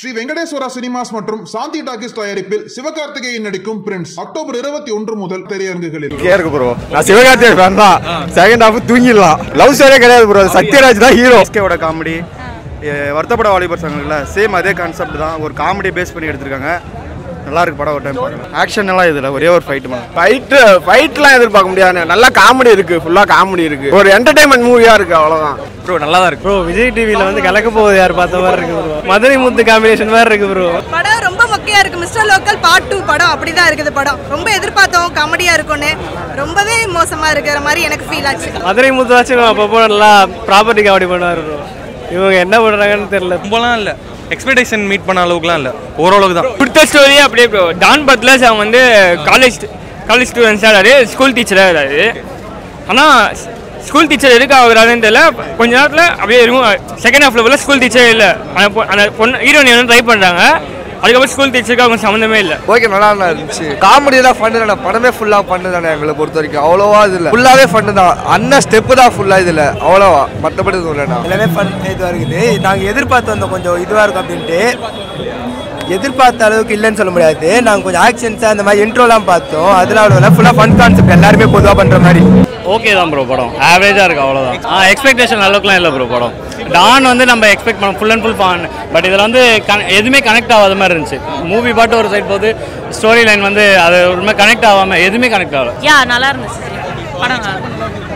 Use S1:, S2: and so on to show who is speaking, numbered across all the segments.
S1: Sri Venkateswara cinemas மற்றும் சாந்தி talkies தயாரிப்பில் சிவகார்த்திகேயன் நடிக்கும் பிரின்ஸ் அக்டோபர் இருபத்தி ஒன்று முதல் திரையரங்குகளில்
S2: கே இருக்கு ப்ரோ நான் சிவகார்த்திகேயன் ஃபேன் தான் செகண்ட் ஹாஃப் தூங்கிடலாம் லவ் ஸ்டோரியே கிடையாது ப்ரோ சத்யராஜ் தான் ஹீரோ எஸ்கேவோட காமெடி வருத்தப்பட வாலிபர் சங்கங்கள்ல சேம் அதே கான்செப்ட் தான் ஒரு காமெடி பேஸ் பண்ணி எடுத்திருக்காங்க நல்லா இருக்கு படம் ஒரு டைம் பார்க்கலாம் ஆக்ஷன் எல்லாம் இதில் ஒரே ஒரு ஃபைட் மேம்
S3: ஃபைட்டு ஃபைட்லாம் எதிர்பார்க்க முடியாது நல்லா காமெடி இருக்கு ஃபுல்லாக காமெடி இருக்கு ஒரு என்டர்டைன்மெண்ட் மூவியாக இருக்கு அவ்வளோதான்
S2: ப்ரோ நல்லா தான் இருக்கு
S4: ப்ரோ விஜய் டிவியில் வந்து கலக்க போகுது யார் பார்த்த மாதிரி இருக்கு ப்ரோ மதுரை முத்து காம்பினேஷன் மாதிரி இருக்கு ப்ரோ
S5: படம் ரொம்ப மொக்கையா இருக்கு மிஸ்டர் லோக்கல் பார்ட் டூ படம் அப்படிதான் இருக்குது படம் ரொம்ப எதிர்பார்த்தோம் காமெடியா இருக்கும்னு ரொம்பவே மோசமா இருக்கிற மாதிரி எனக்கு ஃபீல் ஆச்சு
S4: மதுரை முத்து வச்சு அப்பப்போ நல்லா ப்ராப்பர்ட்டி காமெடி பண்ணுவார் ப்ரோ இவங்க என்ன பண்ணுறாங்கன்னு தெரியல
S6: ரொம்பலாம் இல்லை எக்ஸ்பெக்டேஷன் மீட் பண்ண அளவுக்குலாம் இல்லை ஓரளவுக்கு தான்
S7: கொடுத்த ஸ்டோரி அப்படியே ப்ரோ டான் பத்லஸ் அவன் வந்து காலேஜ் காலேஜ் ஸ்டூடெண்ட்ஸாக இருக்காரு ஸ்கூல் டீச்சராக இருக்காரு ஆனால் ஸ்கூல் டீச்சர் எதுக்கு ஆகுறாருன்னு தெரியல கொஞ்ச நேரத்தில் அப்படியே இருக்கும் செகண்ட் ஹாஃப்ல போல ஸ்கூல் டீச்சரே இல்லை அந்த பொ- அந்த பொண்ணு ஹீரோயின் வந்து ட்ரை பண்ணுறாங்க அதுக்கப்புறம் ஸ்கூல் டீச்சருக்கு அவங்க சம்மந்தமே இல்லை
S2: ஓகே நல்லா தான் இருந்துச்சு காமெடி தான் ஃபண்டு தானே படமே ஃபுல்லாக ஃபண்டு தானே எங்களை பொறுத்த வரைக்கும் அவ்வளோவா இது இல்லை ஃபுல்லாகவே ஃபண்டு தான் அண்ணன் ஸ்டெப்பு தான் ஃபுல்லாக இதில் அவ்வளோவா மற்றபடி எதுவும் இல்லைண்ணா
S8: எல்லாமே ஃபன் இதுவாக இருக்குது நாங்கள் எதிர்பார்த்து வந்தோம் கொஞ்சம் இதுவாக இருக்கும் அப்படின்ட்டு எதிர்பார்த்த அளவுக்கு இல்லைன்னு சொல்ல முடியாது நாங்கள் கொஞ்சம் ஆக்ஷன்ஸாக அந்த மாதிரி இன்ட்ரோலாம் பார்த்தோம் அதில் அவ்வளோ ஃபுல்லாக ஃபன் கான்செப்ட் எல்லாருமே பொதுவாக பண்ணுற மாதிரி
S4: ஓகே தான் ப்ரோ படம் ஆவரேஜாக இருக்கு அவ்வளோதான் ஆ எக்ஸ்பெக்டேஷன் அளவுக்குலாம் இல்லை ப்ரோ படம் டான் வந்து நம்ம எக்ஸ்பெக்ட் பண்ணோம் full and full fun but இதில் வந்து கன- எதுவுமே கனெக்ட் ஆகாத மாதிரி இருந்துச்சு மூவி பாட்டு ஒரு சைட் போது ஸ்டோரி லைன் வந்து அது ஒரு கனெக்ட் ஆகாமல் எதுவுமே கனெக்ட் ஆகல
S9: யா நல்லா இருந்துச்சு படம் நல்லா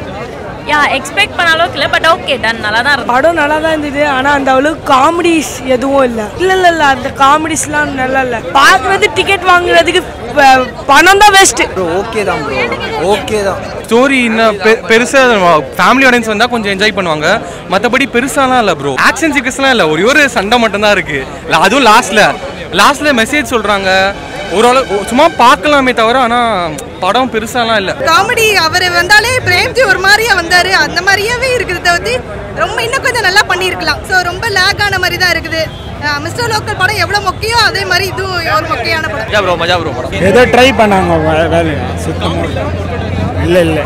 S9: யா எக்ஸ்பெக்ட் பண்ண அளவுக்கு இல்லை பட் ஓகே டன் நல்லா தான் இருந்துச்சு
S5: படம் நல்லா தான் இருந்தது ஆனா அந்த அளவுக்கு காமெடிஸ் எதுவும் இல்ல இல்ல இல்ல இல்ல அந்த காமெடிஸ்லாம் நல்லா இல்ல பாக்குறது டிக்கெட் வாங்குறதுக்கு ப- பணம் தான் வேஸ்ட்
S8: ஓகே தான் ப்ரோ ஓகே தான்
S6: ஸ்டோரி இன்னும் பெ பெருசாக ஃபேமிலி ஆடியன்ஸ் வந்தால் கொஞ்சம் என்ஜாய் பண்ணுவாங்க மற்றபடி பெருசாலாம் இல்லை ப்ரோ ஆக்ஷன் சீக்வன்ஸ்லாம் இல்லை ஒரே ஒரு சண்டை மட்டும்தான் இருக்குது இல்லை அதுவும் லாஸ்ட்டில் லாஸ்ட்டில் மெசேஜ் சொல்கிறாங்க ஓரளவு சும்மா பார்க்கலாமே தவிர ஆனால் படம் பெருசாலாம் இல்லை
S5: காமெடி அவர் வந்தாலே பிரேம்ஜி ஒரு மாதிரியா வந்தாரு அந்த மாதிரியாவே இருக்குது தவிர்த்து ரொம்ப இன்னும் கொஞ்சம் நல்லா பண்ணியிருக்கலாம் ஸோ ரொம்ப லேக் ஆன மாதிரி தான் இருக்குது மிஸ்டர் லோக்கல் படம் எவ்வளோ மொக்கையோ அதே மாதிரி இதுவும் ஒரு மொக்கையான படம்
S6: மஜா ப்ரோ மஜா ப்ரோ படம்
S4: ஏதோ ட்ரை பண்ணாங்க வேலையை சுத்தமாக இல்லை இல்லை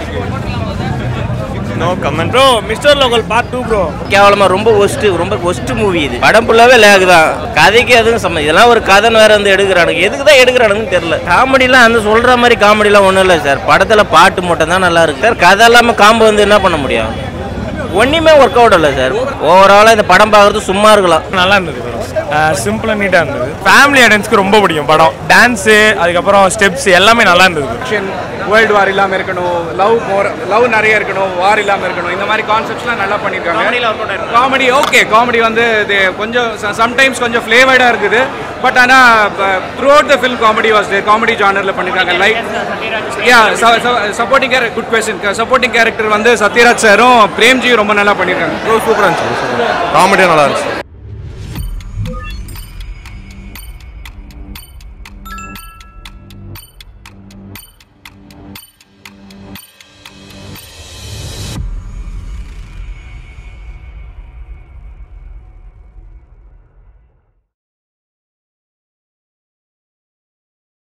S4: no comment bro mister local part two bro
S7: கேவலமாக ரொம்ப ஒஸ்ட்டு ரொம்ப ஒஸ்ட்டு மூவி இது படம் ஃபுல்லாகவே லேக் தான் கதைக்கு எதுவும் சம்மந்தம் இதெல்லாம் ஒரு கதைன்னு வேற வந்து எடுக்கிறானுங்க எதுக்கு தான் எடுக்கிறானுங்கன்னு தெரியல காமெடிலாம் அந்த சொல்கிற மாதிரி காமெடிலாம் ஒன்றும் இல்லை சார் படத்தில் பாட்டு மட்டும் தான் நல்லா இருக்கு சார் கதை இல்லாமல் காம்பு வந்து என்ன பண்ண முடியும் ஒன்றுமே ஒர்க் அவுட் இல்லை சார் ஓவராலாக இந்த படம் பார்க்குறது சும்மா இருக்கலாம்
S4: நல்லா இருந்தது ப்ரோ சிம்பிளாக நீட்டாக இருந்தது ஃபேமிலி ஆடியன்ஸ்க்கு ரொம்ப பிடிக்கும் படம் டான்ஸு அதுக்கப்புறம் ஸ்டெப்ஸ் எல்லாமே நல்லா இருந்தது
S3: வேர்ல்டு வார் இல்லாமல் இருக்கணும் லவ் மோர் லவ் நிறைய இருக்கணும் வார் இல்லாமல் இருக்கணும் இந்த மாதிரி கான்செப்ட்ஸ்லாம் நல்லா பண்ணியிருக்காங்க காமெடி ஓகே காமெடி வந்து இது கொஞ்சம் சம்டைம்ஸ் கொஞ்சம் ஃப்ளேவர்டாக இருக்குது பட் ஆனால் throughout the film comedy was there comedy ஜானரில் பண்ணியிருக்காங்க like yeah supporting character good question supporting character வந்து சத்யராஜ் சாரும் பிரேம்ஜியும் ரொம்ப நல்லா பண்ணியிருக்காங்க
S2: சூப்பராக இருந்துச்சு காமெடியாக நல்லா இருந்துச்சு